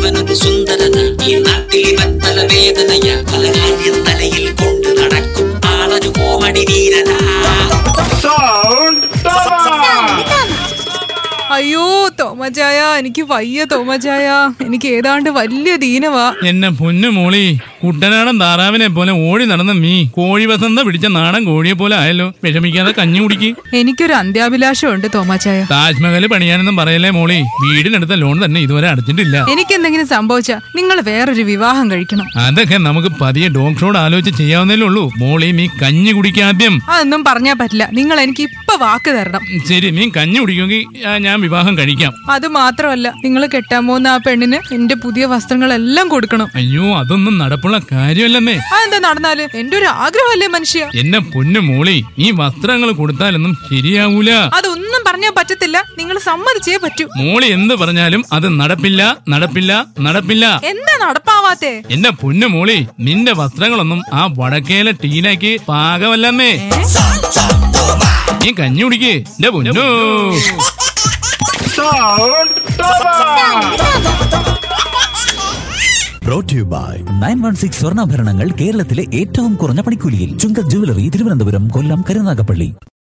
ഇവനൊരു സുന്ദരന ഈ നാട്ടിൽ ഇവൻ തലവേദനയ പല കാര്യം തലയിൽ കൊണ്ട് നടക്കും ആളൊരു കോമഡി വീരനാ അയ്യോ തോമജായ എനിക്ക് വയ്യ തോമജായ എനിക്ക് ഏതാണ്ട് വലിയ ദീനവാ എന്നെ പൊന്നു മോളി കുട്ടനാടൻ താറാവിനെ പോലെ ഓടി നടന്ന മീ കോഴി വസന്ത പിടിച്ച നാടൻ കോഴിയെ പോലെ ആയല്ലോ വിഷമിക്കാതെ കഞ്ഞി കുടിക്ക് എനിക്കൊരു അന്ത്യാഭിലാഷമുണ്ട് തോമാച്ചായ താജ്മഹൽ പണിയാനൊന്നും പറയല്ലേ മോളി വീടിനടുത്ത ലോൺ തന്നെ ഇതുവരെ അടച്ചിട്ടില്ല എനിക്ക് എന്തെങ്കിലും സംഭവിച്ച നിങ്ങൾ വേറൊരു വിവാഹം കഴിക്കണം അതൊക്കെ നമുക്ക് പതിയെ ഡോക്ടറോട് ആലോചിച്ച് ചെയ്യാവുന്നേ ഉള്ളൂ മോളി നീ കഞ്ഞി കുടിക്കാദ്യം അതൊന്നും പറഞ്ഞാ പറ്റില്ല നിങ്ങൾ എനിക്ക് ഇപ്പൊ വാക്ക് തരണം ശരി നീ കഞ്ഞി കുടിക്കുമെങ്കിൽ ആ, ഞാൻ വിവാഹം കഴിക്കാം അത് മാത്രമല്ല നിങ്ങൾ കെട്ടാൻ പോകുന്ന ആ പെണ്ണിന് എന്റെ പുതിയ വസ്ത്രങ്ങളെല്ലാം കൊടുക്കണം അയ്യോ അതൊന്നും നടപ്പുള്ള കാര്യമല്ലെന്നേ അതെന്താ നടന്നാല് എന്റെ ഒരു ആഗ്രഹമല്ലേ മനുഷ്യ എന്നെ പൊന്നു മോളി ഈ വസ്ത്രങ്ങൾ കൊടുത്താലൊന്നും ശരിയാവൂല അതൊന്നും പറഞ്ഞാ പറ്റത്തില്ല നിങ്ങൾ സമ്മതിച്ചേ പറ്റൂ മോളി എന്ത് പറഞ്ഞാലും അത് നടപ്പില്ല നടപ്പില്ല നടപ്പില്ല എന്താ നടപ്പാവാത്തേ എന്റെ പൊന്നു മോളി നിന്റെ വസ്ത്രങ്ങളൊന്നും ആ വടക്കേലെ ടീനയ്ക്ക് പാകമല്ലെന്നേ നീ കഞ്ഞി കുടിക്ക് എന്റെ പൊന്നു brought to you by nine one six സ്വർണ്ണാഭരണങ്ങൾ കേരളത്തിലെ ഏറ്റവും കുറഞ്ഞ പണിക്കൂലിയിൽ ചുങ്ക ജുവലറി തിരുവനന്തപുരം കൊല്ലം കരുനാഗപ്പള്ളി